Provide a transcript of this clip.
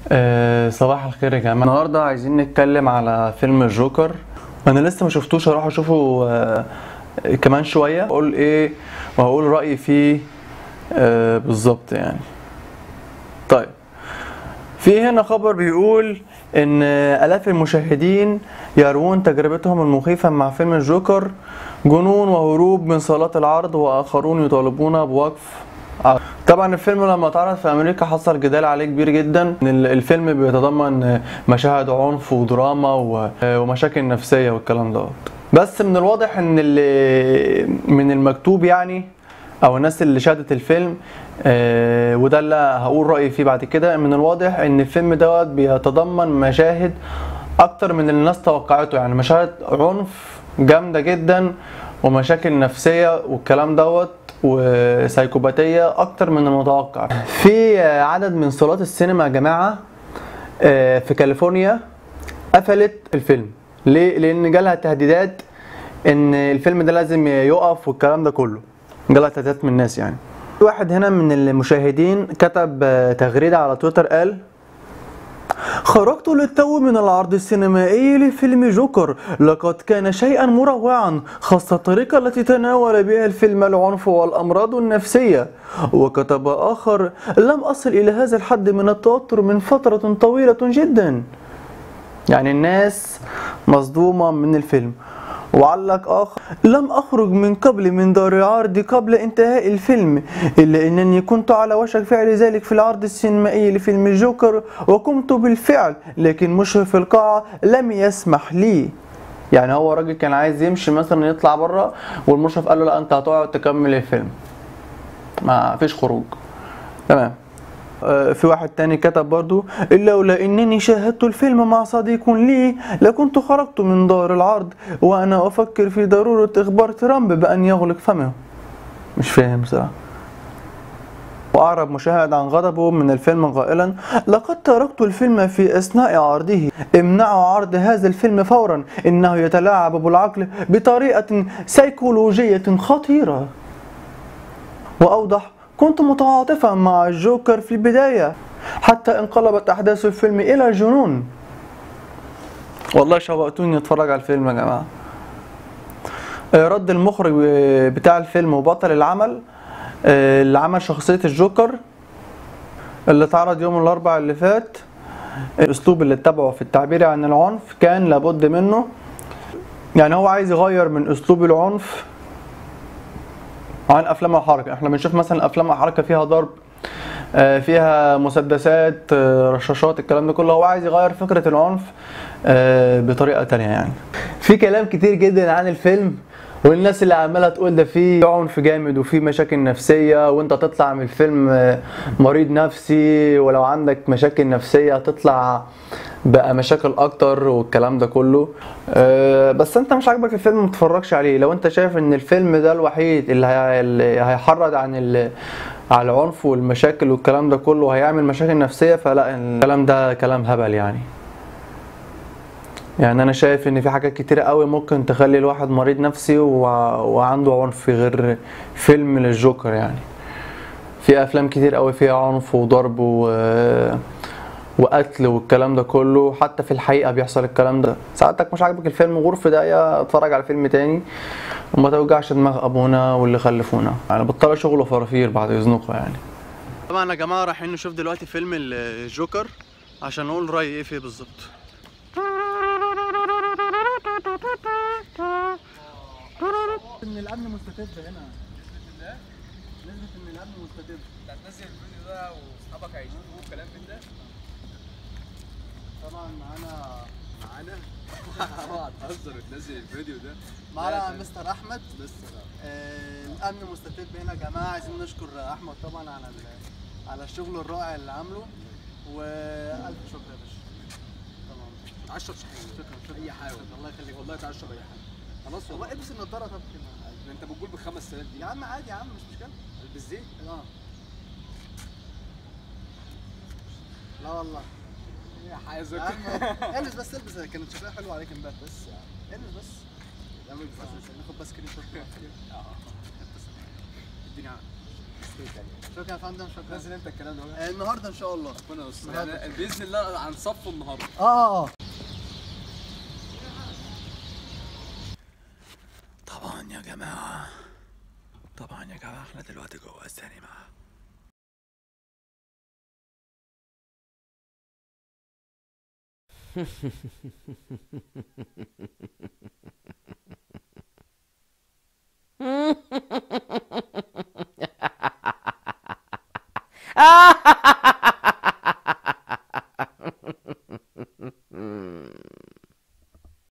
آه، صباح الخير يا جماعه النهارده عايزين نتكلم على فيلم الجوكر انا لسه ما شفتوش هروح اشوفه آه، كمان شويه اقول ايه وهقول رايي فيه آه، بالظبط يعني طيب في هنا خبر بيقول ان الاف المشاهدين يروون تجربتهم المخيفه مع فيلم الجوكر جنون وهروب من صالات العرض واخرون يطالبون بوقف عرض. طبعا الفيلم لما اتعرض في امريكا حصل جدال عليه كبير جدا إن ال- الفيلم بيتضمن مشاهد عنف ودراما و- ومشاكل نفسيه والكلام دوت بس من الواضح ان اللي من المكتوب يعني او الناس اللي شاهدت الفيلم آه، وده اللي هقول رايي فيه بعد كده من الواضح ان الفيلم دوت بيتضمن مشاهد اكتر من اللي الناس توقعته يعني مشاهد عنف جامده جدا ومشاكل نفسيه والكلام دوت وسايكوباتيه اكتر من المتوقع في آه، عدد من صالات السينما يا جماعه آه، في كاليفورنيا قفلت الفيلم ليه لان جالها تهديدات ان الفيلم ده لازم يقف والكلام ده كله جالها تهديدات من الناس يعني في واحد هنا من المشاهدين كتب آه، تغريده على تويتر قال خرجت للتو من العرض السينمائي لفيلم جوكر لقد كان شيئا مروعا خاصة الطريقة التي تناول بها الفيلم العنف والأمراض النفسية وكتب آخر لم أصل إلى هذا الحد من التوتر من فترة طويلة جدا يعني الناس مصدومة من الفيلم وعلق آخر لم أخرج من قبل من دار العرض قبل انتهاء الفيلم إلا أنني كنت على وشك فعل ذلك في العرض السينمائي لفيلم الجوكر وقمت بالفعل لكن مشرف القاعة لم يسمح لي يعني هو راجل كان عايز يمشي مثلا يطلع بره والمشرف قال له لا انت هتقعد تكمل الفيلم ما فيش خروج تمام آه، في واحد تاني كتب برضو لولا انني شاهدت الفيلم مع صديق لي لكنت خرجت من دار العرض وانا افكر في ضرورة اخبار ترامب بان يغلق فمه مش فاهم صراحة وأعرب مشاهد عن غضبه من الفيلم قائلا لقد تركت الفيلم في أثناء عرضه امنعوا عرض هذا الفيلم فورا إنه يتلاعب بالعقل بطريقة سيكولوجية خطيرة وأوضح كنت متعاطفا مع الجوكر في البداية حتى انقلبت أحداث الفيلم إلى جنون والله شوقتوني أتفرج على الفيلم يا جماعة آه، رد المخرج آه، بتاع الفيلم وبطل العمل آه، اللي عمل شخصية الجوكر اللي اتعرض يوم الأربع اللي فات الأسلوب اللي اتبعه في التعبير عن العنف كان لابد منه يعني هو عايز يغير من أسلوب العنف عن افلام الحركه احنا بنشوف مثلا افلام الحركه فيها ضرب آه، فيها مسدسات آه، رشاشات الكلام ده كله هو عايز يغير فكره العنف آه، بطريقه تانية يعني في كلام كتير جدا عن الفيلم والناس اللي عماله تقول ده فيه عنف جامد وفيه مشاكل نفسيه وانت تطلع من الفيلم آه، مريض نفسي ولو عندك مشاكل نفسيه هتطلع بقى مشاكل اكتر والكلام ده كله أه بس انت مش عاجبك الفيلم ما تتفرجش عليه لو انت شايف ان الفيلم ده الوحيد اللي, هي... اللي هيحرض عن ال... على العنف والمشاكل والكلام ده كله وهيعمل مشاكل نفسية فلا الكلام ده كلام هبل يعني يعني انا شايف ان في حاجات كتيرة قوي ممكن تخلي الواحد مريض نفسي و... وعنده عنف غير فيلم للجوكر يعني في افلام كتير قوي فيها عنف وضرب و... وقتل والكلام ده كله حتى في الحقيقه بيحصل الكلام ده ساعتك مش عاجبك الفيلم غرف دقيقه اتفرج على فيلم تاني وما توجعش دماغ ابونا واللي خلفونا يعني بطلوا شغل وفرافير بعد اذنكم يعني طبعا يا جماعه رايحين نشوف دلوقتي فيلم الجوكر عشان نقول رايي ايه فيه بالظبط ان الامن مستتب هنا نسبة ان الامن مستتب انت هتنزل الفيديو ده واصحابك هيشوفوه كلام من ده طبعا معانا معانا اه هتهزر وتنزل الفيديو ده معانا مستر احمد آه الامن مستتب هنا يا جماعه عايزين نشكر احمد طبعا على ال- على الشغل الرائع اللي عامله والف شكر يا باشا طبعا اشرب شحيح شكرا شكرا اي حاجه شكرا الله يخليك والله تعال اشرب اي حاجه خلاص والله والله البس النضاره طب كده ده انت بتقول ب 5000 دي يا عم عادي يا عم مش مشكله البس زيت اه لا والله يا يا حازك عم البس بس البس كانت شكلها حلو عليك امبارح بس البس بس يا عم البس بس ناخد بس سكرين شوت كده. اديني عقل شكرا يا فندم شكرا نزل انت الكلام ده آه، النهارده ان شاء الله ربنا يستر يعني باذن الله هنصفه النهارده اه اه اه طبعا يا جماعة طبعا يا جماعة احنا دلوقتي جوه السينما Ah!